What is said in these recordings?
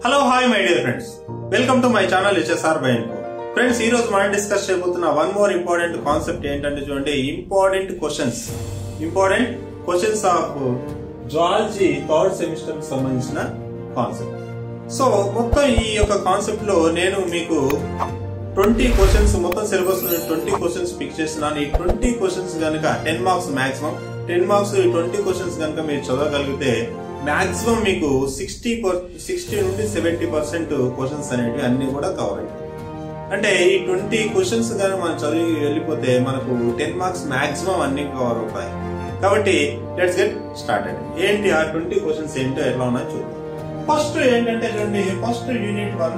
Hello hi my dear friends welcome to my channel HSR by info friends ఈ రోజు మనం discuss చేయబోతున్న one more important concept ఏంటంటే చూడండి important questions important questions of zoology third semester కి సంబంధించిన concept so మొత్తం ఈ యొక్క కాన్సెప్ట్ లో నేను మీకు ట్వంటీ క్వశ్చన్స్ మొత్తం సిలబస్ లో ట్వంటీ క్వశ్చన్స్ పిక్ చేస్తున్నాను ఈ ట్వంటీ క్వశ్చన్స్ కనుక ten marks maximum ten marks ఈ ట్వంటీ క్వశ్చన్స్ కనుక మీరు చదవగలిగితే మాక్సిమం మీకు సిక్స్టీ సిక్స్టీ నుండి సెవెంటీ పర్సెంట్ క్వశ్చన్స్ అనేవి అన్ని కూడా కవర్ అవుతాయి అంటే ఈ ట్వంటీ క్వశ్చన్స్ కానీ మనం చదివి వెళ్ళిపోతే మనకు టెన్ మార్క్స్ మాక్సిమం అన్ని కవర్ అవుతాయి కాబట్టి లెట్స్ గెట్ స్టార్టెడ్ ఏంటి ఆ ట్వంటీ క్వశ్చన్స్ ఏంటో ఎట్లా ఉన్నాయో చూద్దాం ఫస్ట్ ఏంటంటే చూడండి ఫస్ట్ యూనిట్ వన్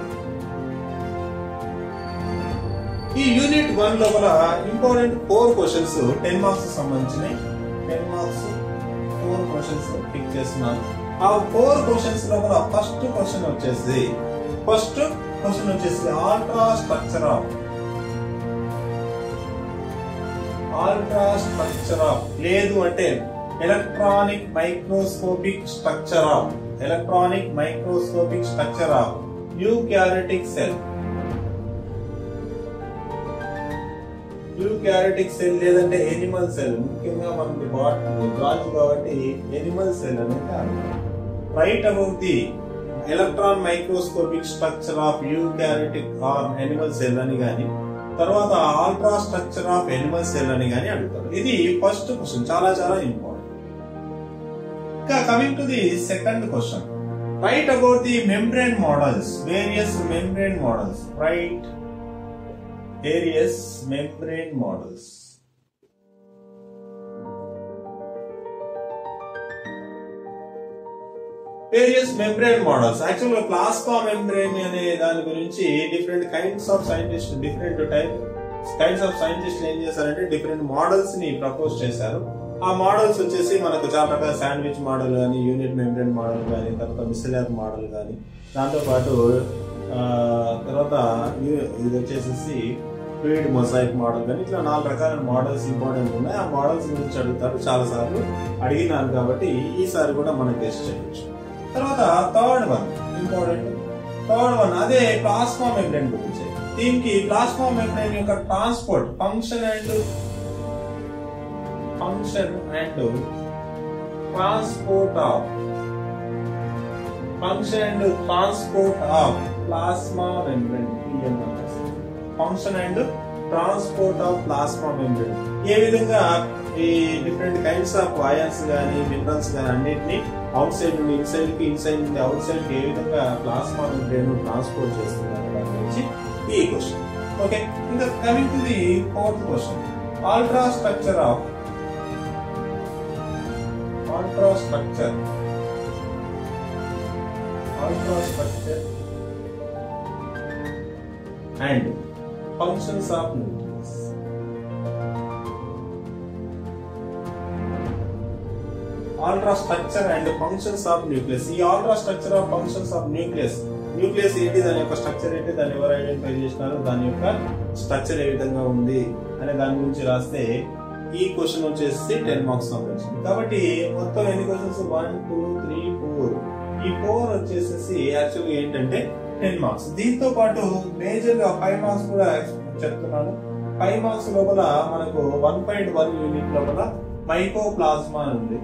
ఈ యూనిట్ వన్ లోపల important four questions ten marks సంబంధించినవి ten marks four questions pick చేస్తున్నాను ఆ ఫోర్ క్వశ్చన్స్ లోపల ఫస్ట్ క్వశ్చన్ వచ్చేసి ఫస్ట్ క్వశ్చన్ వచ్చేసి ultra structure of ultra structure of లేదు అంటే electronic microscopic structure of electronic microscopic structure of eukaryotic cell eukaryotic cell లేదంటే animal cell ముఖ్యంగా మనకి గాజు కాబట్టి ఎనిమల్ సెల్ అనేది right about the electron microscopic structure of eukaryotic or animal cell అని గాని తర్వాత ultra structure of animal cell అని గాని అడుగుతారు ఇది ఫస్ట్ క్వశ్చన్ చాలా చాలా ఇంపార్టెంట్ ఇంకా coming to the second question right about the membrane models various membrane models right various membrane models. Various membrane models actual గా ప్లాస్మా మెంబ్రేన్ అనే దాని గురించి different kinds of scientist different type kinds of scientist ఏం చేశారంటే different models ని propose చేశారు ఆ models వచ్చేసి మనకు చాలా రకాల శాండ్విచ్ మోడల్ కానీ యూనిట్ మెంబ్రేన్ మోడల్ కానీ తర్వాత మిసిలర్ మోడల్ కానీ దాంతో పాటు తర్వాత ఇది వచ్చేసి ఫ్లూయిడ్ మొజాయిక్ మోడల్ కానీ ఇట్లా నాలుగు రకాల మోడల్స్ ఇంపార్టెంట్ ఉన్నాయి ఆ మోడల్స్ గురించి అడుగుతారు చాలా సార్లు అడిగినాను కాబట్టి ఈసారి కూడా మనం టెస్ట్ చేయొచ్చు తర్వాత third one important third one అదే ప్లాస్మా మెంబ్రెయిన్ గురించి దీనికి ప్లాస్మా మెంబ్రెయిన్ యొక్క transport function and function and transport of function and transport of plasma membrane function and transport of plasma membrane ఏ విధంగా ఈ డిఫరెంట్ కైండ్స్ ఆఫ్ అయాన్స్ కానీ minerals కానీ అన్నిటిని అవుట్ సైడ్ నుండి ఇన్సైడ్ కి ఇన్సైడ్ నుండి అవుట్ సైడ్ కి ఏ విధంగా ప్లాస్మా మెంబ్రేన్ ట్రాన్స్పోర్ట్ చేస్తున్నారు దాని గురించి ఈ క్వశ్చన్ ఓకే ఇంకా coming to the fourth question ultra structure of ultra structure ultra structure and functions of nucleus. Ultra structure and functions of nucleus ఈ ultra structure of functions of nucleus nucleus ఏంటి దాని యొక్క structure ఏంటి దాన్ని ఎవరు identify చేసినారు దాని యొక్క స్ట్రక్చర్ ఏ విధంగా ఉంది అనే దాని గురించి రాస్తే ఈ క్వశ్చన్ వచ్చేసి టెన్ మార్క్స్ సంబంధించింది కాబట్టి మొత్తం ఎన్ని questions one two three four ఈ ఫోర్ వచ్చేసేసి యాక్చువల్గా ఏంటంటే టెన్ మార్క్స్ దీంతో పాటు మేజర్ గా ఫైవ్ మార్క్స్ కూడా చెప్తున్నాను ఫైవ్ మార్క్స్ లోపల మనకు వన్ పాయింట్ వన్ యూనిట్ లోపల మైకో ప్లాస్మా ఉంది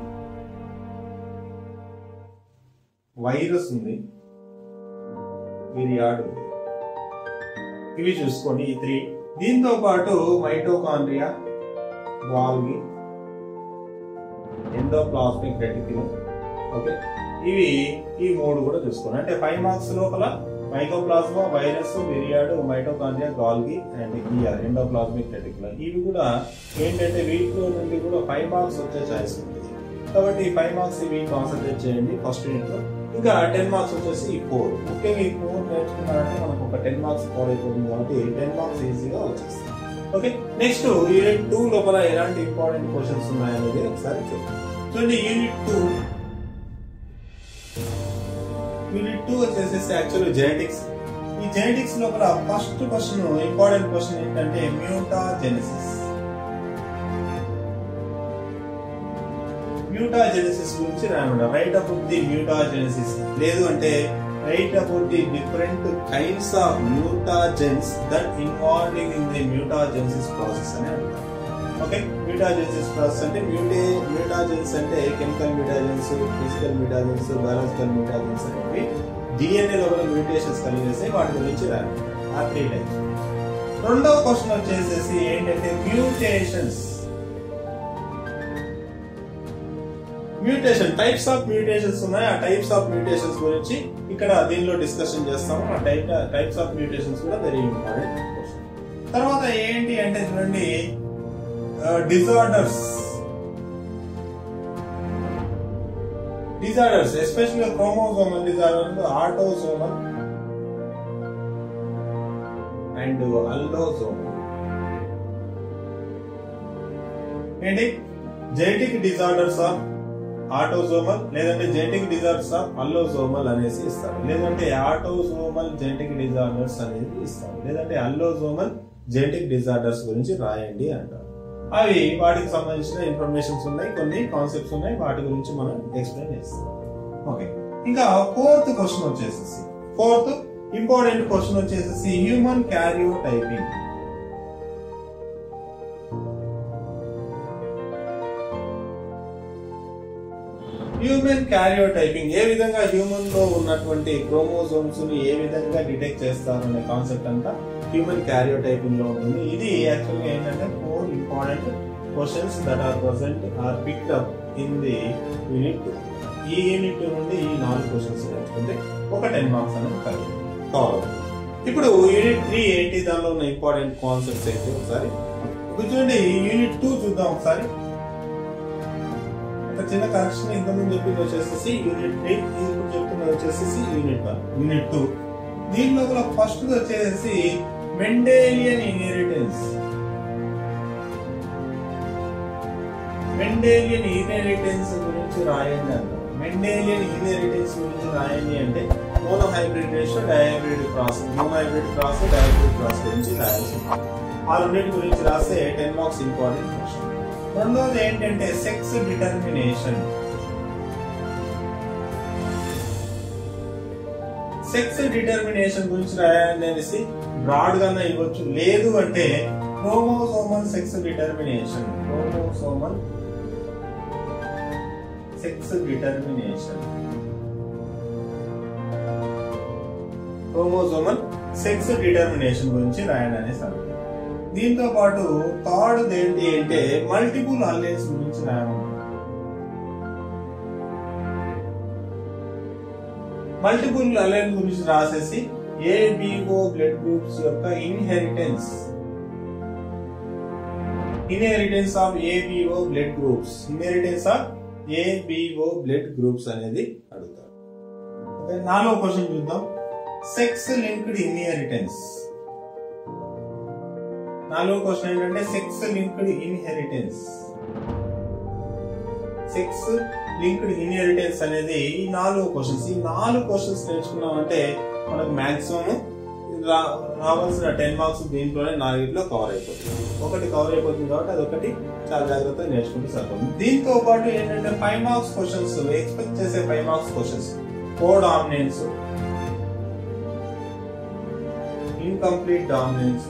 వైరస్ ఉంది విరియాడ్ ఉంది ఇవి చూసుకోండి ఈ త్రీ దీంతో పాటు మైటోకాండ్రియా వాల్గి ఎండోప్లాస్మిక్ రెటిక్యులం ఓకే ఇవి ఈ మూడు కూడా చూసుకోండి అంటే ఫైవ్ మార్క్స్ లోపల mycoplasma virus viroid mitochondria Golgi and ER endoplasmic reticular ఇవి కూడా ఏంటంటే వీటిలో నుండి కూడా ఫైవ్ మార్క్స్ వచ్చే ఛాయిస్ ఉంటుంది కాబట్టి ఈ ఫైవ్ మార్క్స్ ఇవి కాన్సన్ట్రేట్ చేయండి ఫస్ట్ యూనిట్ లో ఇంకా టెన్ మార్క్స్ వచ్చేసి ఈ ఫోర్ ముఖ్యంగా ఈ ఫోర్ నేర్చుకున్నారంటే మనకు ఒక టెన్ మార్క్స్ ఫోర్ అయిపోతుంది కాబట్టి టెన్ మార్క్స్ ఈజీగా వచ్చేస్తాయి ఓకే నెక్స్ట్ యూనిట్ టూ లోపల ఎలాంటి ఇంపార్టెంట్ క్వశ్చన్స్ ఉన్నాయనేది ఒకసారి చూద్దాం చూడండి యూనిట్ టూ యూనిట్ టూ వచ్చేసేసి యాక్చువల్ జెనెటిక్స్ ఈ జెనెటిక్స్ లోపల ఫస్ట్ క్వశ్చన్ ఇంపార్టెంట్ క్వశ్చన్ ఏంటంటే మ్యూటాజెనసిస్ మ్యూటాజెనసిస్ గురించి రాయమంట రైట్ అప్ ది మ్యూటాజెనసిస్ లేదు అంటే right about the different kinds of mutagens that involving in the mutagenesis process అని అంటారు ఓకే మ్యూటాజెన్సిస్ ప్రాసెస్ అంటే మ్యూటే మ్యూటాజెన్స్ అంటే chemical mutagens physical mutagens biological mutagens అనేవి డిఎన్ఏ లోపల మ్యూటేషన్స్ కలిగేసి వాటి గురించి రాయాలి ఆ త్రీ టైప్స్ రెండవ క్వశ్చన్ వచ్చేసేసి ఏంటంటే mutations mutation types of mutations ఉన్నాయి ఆ టైప్స్ ఆఫ్ మ్యూటేషన్స్ గురించి ఇక్కడ దీనిలో డిస్కషన్ చేస్తాము ఆ టైప్ టైప్స్ ఆఫ్ మ్యూటేషన్స్ కూడా వెరీ ఇంపార్టెంట్ తర్వాత ఏంటి అంటే చూడండి disorders disorders especially chromosomal disorder autosomal and allosomal ఏంటి జెనెటిక్ డిజార్డర్స్ ఆఫ్ ఆటోజోమల్ లేదంటే జెనెటిక్ డిజార్డర్స్ ఆఫ్ అల్లోజోమల్ అనేసి ఇస్తారు లేదంటే ఆటోజోమల్ జెనెటిక్ డిజార్డర్స్ అనేది ఇస్తారు లేదంటే అల్లోజోమల్ జెనెటిక్ డిజార్డర్స్ గురించి రాయండి అంటారు అవి వాటికి సంబంధించిన ఇన్ఫర్మేషన్స్ ఉన్నాయి కొన్ని కాన్సెప్ట్స్ ఉన్నాయి వాటి గురించి మనం ఎక్స్ప్లెయిన్ చేస్తాం ఓకే ఇంకా ఫోర్త్ క్వశ్చన్ వచ్చేసేసి ఫోర్త్ ఇంపార్టెంట్ క్వశ్చన్ వచ్చేసేసి human karyotyping human karyotyping ఏ విధంగా హ్యూమన్ లో ఉన్నటువంటి క్రోమోజోమ్స్ ని ఏ విధంగా డిటెక్ట్ చేస్తారు అనే కాన్సెప్ట్ అంతా హ్యూమన్ క్యారియో టైపింగ్ లో ఉంటుంది ఇది యాక్చువల్ గా ఏంటంటే four important questions that are present are picked up in the unit ఈ యూనిట్ నుండి ఈ నాలుగు క్వశ్చన్స్ నేర్చుకుంటే ఒక టెన్ మార్క్స్ అనేది కవర్ కవర్ ఇప్పుడు యూనిట్ త్రీ ఏంటి దానిలో ఉన్న ఇంపార్టెంట్ కాన్సెప్ట్స్ ఏంటి ఒకసారి ఇప్పుడు చూడండి యూనిట్ టూ చూద్దాం ఒకసారి ఒక చిన్న కరెక్షన్ ఇంతకుముందు చెప్పింది వచ్చేసేసి యూనిట్ త్రీ ఇప్పుడు చెప్తున్నది వచ్చేసేసి యూనిట్ వన్ యూనిట్ టూ దీనిలో కూడా ఫస్ట్ వచ్చేసి మెండేలియన్ ఇన్హెరిటెన్స్ మెండేలియన్ ఇన్హెరిటెన్స్ గురించి రాయండి అన్నారు మెండేలియన్ ఇన్హెరిటెన్స్ గురించి రాయండి అంటే monohybrid ratio dihybrid cross monohybrid cross dihybrid cross గురించి రాయాల్సి ఉంటుంది ఆ రెండింటి గురించి రాస్తే టెన్ మార్క్స్ ఇంపార్టెంట్ క్వశ్చన్ రెండోది ఏంటంటే సెక్స్ డిటర్మినేషన్ సెక్స్ డిటర్మినేషన్ గురించి రాయాలని అనేసి బ్రాడ్ గానే ఇవ్వచ్చు లేదు అంటే chromosomal sex determination chromosomal sex determination chromosomal sex determination గురించి రాయండి అనేసి అడుగుతారు దీంతో పాటు థర్డ్ ఏంటి అంటే మల్టిపుల్ అల్లెన్స్ గురించి రాయమన్నారు మల్టిపుల్ అలైన్ గురించి రాసేసి ఏబిఓ బ్లడ్ గ్రూప్స్ యొక్క inheritance inheritance of ABO blood groups inheritance of ABO blood groups అనేది అడుగుతారు ఓకే, నాలుగో క్వశ్చన్ చూద్దాం సెక్స్ లింక్డ్ ఇన్హెరిటెన్స్ నాలుగో క్వశ్చన్ ఏంటంటే sex linked inheritance sex linked inheritance అనేది ఈ నాలుగు క్వశ్చన్స్ ఈ నాలుగు క్వశ్చన్స్ నేర్చుకున్నామంటే మనకు మాక్సిమం రావాల్సిన టెన్ మార్క్స్ దీంట్లోనే నాలుగిట్లో కవర్ అయిపోతుంది ఒకటి కవర్ అయిపోతుంది కాబట్టి అది ఒకటి చాలా జాగ్రత్తగా నేర్చుకుంటే సరిపోతుంది దీంతో పాటు ఏంటంటే ఫైవ్ మార్క్స్ క్వశ్చన్స్ ఎక్స్పెక్ట్ చేసే five marks questions codominance incomplete dominance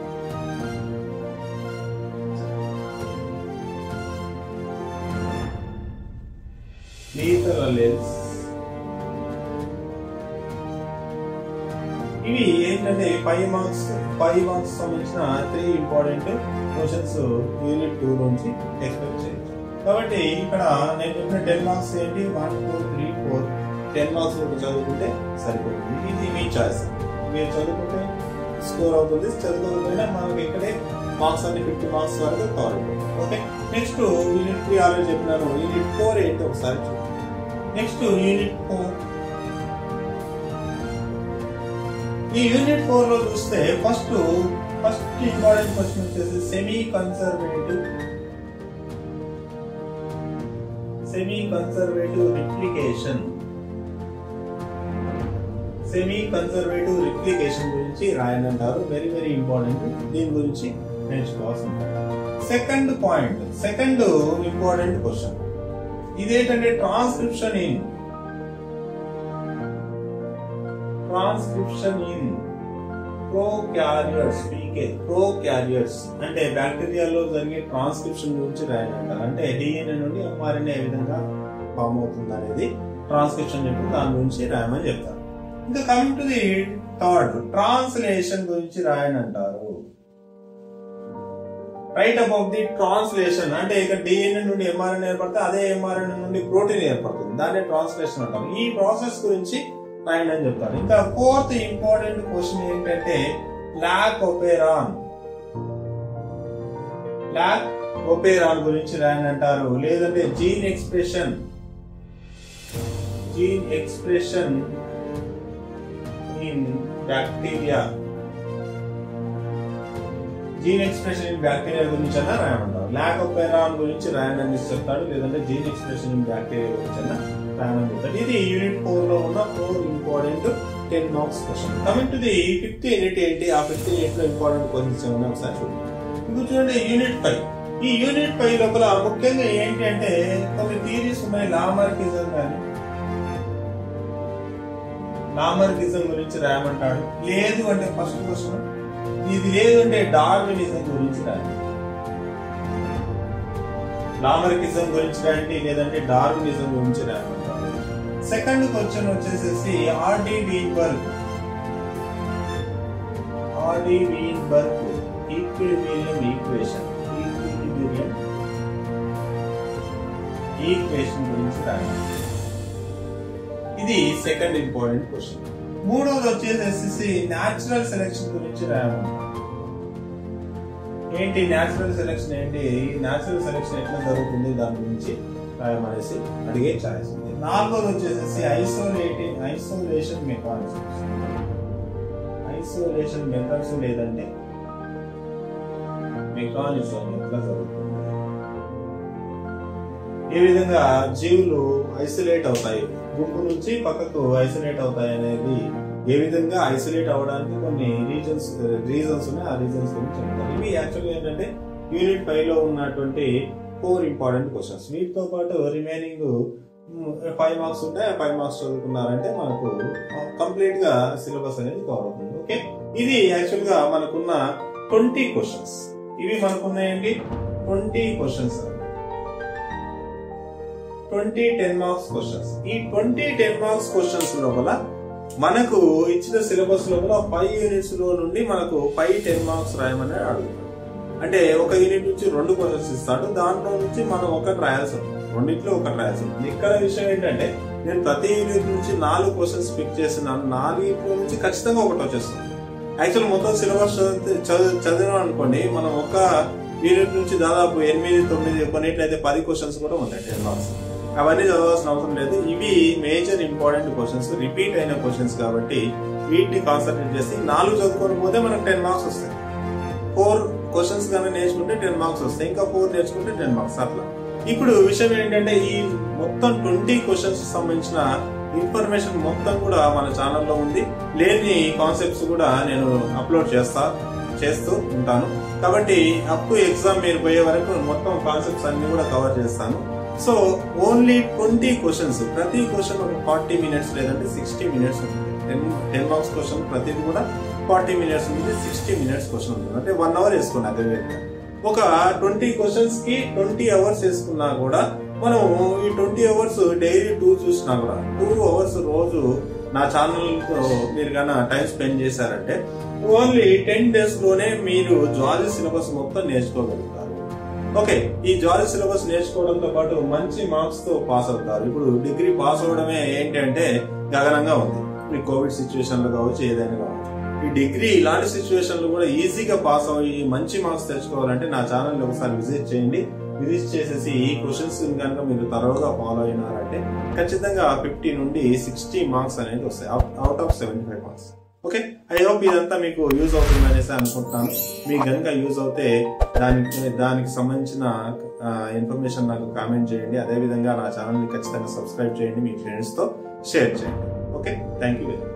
lethal alleles ఇవి ఏంటంటే ఫైవ్ మార్క్స్ ఫైవ్ మార్క్స్ సంబంధించిన three important questions unit two నుంచి ఎక్స్పెక్ట్ చేయొచ్చు కాబట్టి ఇక్కడ నేను చెప్పిన టెన్ మార్క్స్ ఏంటి one two three four ten marks వరకు చదువుకుంటే సరిపోతుంది ఇది మీ చాయిస్ మీరు చదువుకుంటే స్కోర్ అవుతుంది చదువుకోకపోయినా మనకి ఇక్కడే మార్క్స్ అన్ని ఫిఫ్టీ మార్క్స్ వరకు కవర్ అయిపోతుంది okay next unit three already చెప్పినాను యూనిట్ ఫోర్ ఏంటి ఒకసారి చూద్దాం నెక్స్ట్ యూనిట్ ఫోర్ ఈ యూనిట్ ఫోర్ లో చూస్తే ఫస్ట్ ఫస్ట్ ఇంపార్టెంట్ క్వశ్చన్ వచ్చేసి semi conservative semi conservative replication semi conservative replication గురించి రాయనంటారు వెరీ వెరీ ఇంపార్టెంట్ దీని గురించి నేర్చుకోవాల్సి ఉంటుంది second point second important question ఇదేంటంటే transcription in transcription in prokaryotes PK prokaryotes అంటే బ్యాక్టీరియాలో జరిగే ట్రాన్స్క్రిప్షన్ గురించి రాయని అంటారు అంటే డిఎన్ఏ నుండి ఎంఆర్ఎన్ఏ ఏ విధంగా ఫామ్ అవుతుంది అనేది ట్రాన్స్క్రిప్షన్ చెప్పి దాని గురించి రాయమని చెప్తారు ఇంకా coming to the third translation గురించి రాయని అంటారు రైట్ అబౌట్ ది ట్రాన్స్లేషన్ అంటే ఇక డిఎన్ఏ నుండి ఎంఆర్ఎన్ ఏర్పడితే అదే ఎంఆర్ఎన్ నుండి ప్రోటీన్ ఏర్పడుతుంది దాన్ని ట్రాన్స్లేషన్ అంటారు ఈ ప్రాసెస్ గురించి రాయండి అని చెప్తారు ఇంకా ఫోర్త్ ఇంపార్టెంట్ క్వశ్చన్ ఏంటంటే లాక్ ఒపేరాన్ లాక్ ఒపేరాన్ గురించి రాయని అంటారు లేదంటే gene expression gene expression in bacteria gene expression in bacteria గురించి అన్నా రాయమంటారు ల్యాక్ ఆఫ్ పెరాన్ గురించి రాయండి అని చెప్తాడు లేదంటే జీన్ ఎక్స్ప్రెషన్ ఇన్ బ్యాక్టీరియా గురించి అన్నా రాయమని చెప్తాడు ఇది యూనిట్ ఫోర్ లో ఉన్న four important ten marks question coming to the fifth unit ఏంటి ఆ ఫిఫ్త్ యూనిట్ లో ఇంపార్టెంట్ క్వశ్చన్స్ ఏమన్నా ఒకసారి చూడండి ఇప్పుడు చూడండి యూనిట్ ఫైవ్ ఈ యూనిట్ ఫైవ్ లోపల ముఖ్యంగా ఏంటి అంటే కొన్ని థీరీస్ ఉన్నాయి లామర్కిజం కానీ లామర్కిజం గురించి రాయమంటాడు లేదు అంటే ఫస్ట్ క్వశ్చన్ ఇది లేదు అంటే డార్వినిజం గురించి రాయండి లామర్కిజం గురించి రాయండి లేదంటే డార్వినిజం గురించి రాయమంటాడు సెకండ్ క్వశ్చన్ వచ్చేసేసి Hardy Weinberg Hardy Weinberg equilibrium equation equilibrium equation గురించి రాయండి ఇది సెకండ్ ఇంపార్టెంట్ క్వశ్చన్ మూడవది వచ్చేసేసి న్యాచురల్ సెలెక్షన్ గురించి రాయమని ఏంటి న్యాచురల్ సెలెక్షన్ ఏంటి న్యాచురల్ సెలెక్షన్ ఎట్లా జరుగుతుంది దాని గురించి రాయమనేసి అడిగే ఛాయిస్ ఉంది నాలుగోది వచ్చేసేసి isolating isolation mechanisms isolation methods లేదంటే మెకానిజం ఎట్లా జరుగుతుంది ఏ విధంగా జీవులు ఐసోలేట్ అవుతాయి గుంపు నుంచి పక్కకు ఐసోలేట్ అవుతాయి అనేది ఏ విధంగా ఐసోలేట్ అవడానికి కొన్ని రీజన్స్ రీజన్స్ ఉన్నాయి ఆ రీజన్స్ గురించి చెప్తారు ఇవి యాక్చువల్గా ఏంటంటే యూనిట్ ఫైవ్ లో ఉన్నటువంటి ఫోర్ ఇంపార్టెంట్ క్వశ్చన్స్ వీటితో పాటు రిమైనింగ్ ఫైవ్ మార్క్స్ ఉంటే ఫైవ్ మార్క్స్ చదువుకున్నారంటే మనకు కంప్లీట్ గా సిలబస్ అనేది కవర్ అవుతుంది ఓకే ఇది యాక్చువల్ గా మనకున్న ట్వంటీ క్వశ్చన్స్ ఇవి మనకున్నాయండి twenty questions twenty ten marks questions ఈ ట్వంటీ టెన్ మార్క్స్ క్వశ్చన్స్ లోపల మనకు ఇచ్చిన సిలబస్ లోపల ఫైవ్ యూనిట్స్ లో నుండి మనకు ఫైవ్ టెన్ మార్క్స్ రాయమని అడుగుతాడు అంటే ఒక యూనిట్ నుంచి రెండు క్వశ్చన్స్ ఇస్తాడు దాంట్లో నుంచి మనం ఒకటి రాయాల్సి ఉంటుంది రెండింటిలో ఒకటి రాయాల్సి ఉంటుంది ఇక్కడ విషయం ఏంటంటే నేను ప్రతి యూనిట్ నుంచి నాలుగు క్వశ్చన్స్ పిక్ చేస్తున్నాను నాలుగింట్లో నుంచి ఖచ్చితంగా ఒకటి వచ్చేస్తుంది యాక్చువల్ మొత్తం సిలబస్ చదివి చదివాం అనుకోండి మనం ఒక యూనిట్ నుంచి దాదాపు ఎనిమిది తొమ్మిది కొన్నిట్లయితే పది క్వశ్చన్స్ కూడా ఉంటాయి టెన్ మార్క్స్ అవన్నీ చదవాల్సిన అవసరం లేదు ఇవి మేజర్ ఇంపార్టెంట్ క్వశ్చన్స్ రిపీట్ అయిన క్వశ్చన్స్ కాబట్టి వీటిని కాన్సన్ట్రేట్ చేసి నాలుగు చదువుకొని పోతే మనకు టెన్ మార్క్స్ వస్తాయి ఫోర్ క్వశ్చన్స్ కానీ నేర్చుకుంటే టెన్ మార్క్స్ వస్తాయి ఇంకా ఫోర్ నేర్చుకుంటే టెన్ మార్క్స్ అట్లా ఇప్పుడు విషయం ఏంటంటే ఈ మొత్తం ట్వంటీ క్వశ్చన్స్ సంబంధించిన ఇన్ఫర్మేషన్ మొత్తం కూడా మన ఛానల్లో ఉంది లేని కాన్సెప్ట్స్ కూడా నేను అప్లోడ్ చేస్తా చేస్తూ ఉంటాను కాబట్టి అప్ టు ఎగ్జామ్ మీరు పోయే వరకు మొత్తం కాన్సెప్ట్స్ అన్ని కూడా కవర్ చేస్తాను సో ఓన్లీ ట్వంటీ క్వశ్చన్స్ ప్రతి క్వశ్చన్ ఒక ఫార్టీ మినిట్స్ లేదంటే సిక్స్టీ మినిట్స్ ఉంటుంది టెన్ టెన్ మార్క్స్ క్వశ్చన్ ప్రతిది కూడా ఫార్టీ మినిట్స్ ఉంటుంది సిక్స్టీ మినిట్స్ క్వశ్చన్ ఉంటుంది అంటే వన్ అవర్ వేసుకోండి అదే విధంగా ఒక ట్వంటీ క్వశ్చన్స్ కి ట్వంటీ అవర్స్ వేసుకున్నా కూడా మనం ఈ ట్వంటీ అవర్స్ డైలీ టూ చూసినా కూడా టూ అవర్స్ రోజు నా ఛానల్ తో మీరు కన్నా టైం స్పెండ్ చేశారంటే ఓన్లీ టెన్ డేస్ లోనే మీరు జాలీ సిలబస్ మొత్తం నేర్చుకోగలుగుతారు ఓకే ఈ జాలీ సిలబస్ నేర్చుకోవడంతో పాటు మంచి మార్క్స్ తో పాస్ అవుతారు ఇప్పుడు డిగ్రీ పాస్ అవడమే ఏంటి అంటే గగనంగా ఉంది ఈ కోవిడ్ సిచ్యువేషన్ లో కావచ్చు ఏదైనా కావచ్చు ఈ డిగ్రీ ఇలాంటి సిచ్యువేషన్ లో కూడా ఈజీగా పాస్ అయ్యి మంచి మార్క్స్ తెచ్చుకోవాలంటే నా ఛానల్ ఒకసారి విజిట్ చేయండి విజిట్ చేసేసి ఈ క్వశ్చన్స్ కనుక మీరు తరోగా ఫాలో అయినారంటే ఖచ్చితంగా ఫిఫ్టీ నుండి సిక్స్టీ మార్క్స్ అనేది వస్తాయి out of seventy five marks okay I hope ఇదంతా మీకు యూజ్ అవుతుంది అనేసి అనుకుంటున్నాను మీకు కనుక యూజ్ అవుతే దానికి దానికి సంబంధించిన ఇన్ఫర్మేషన్ నాకు కామెంట్ చేయండి అదేవిధంగా నా ఛానల్ని ఖచ్చితంగా సబ్స్క్రైబ్ చేయండి మీ ఫ్రెండ్స్తో షేర్ చేయండి okay thank you very much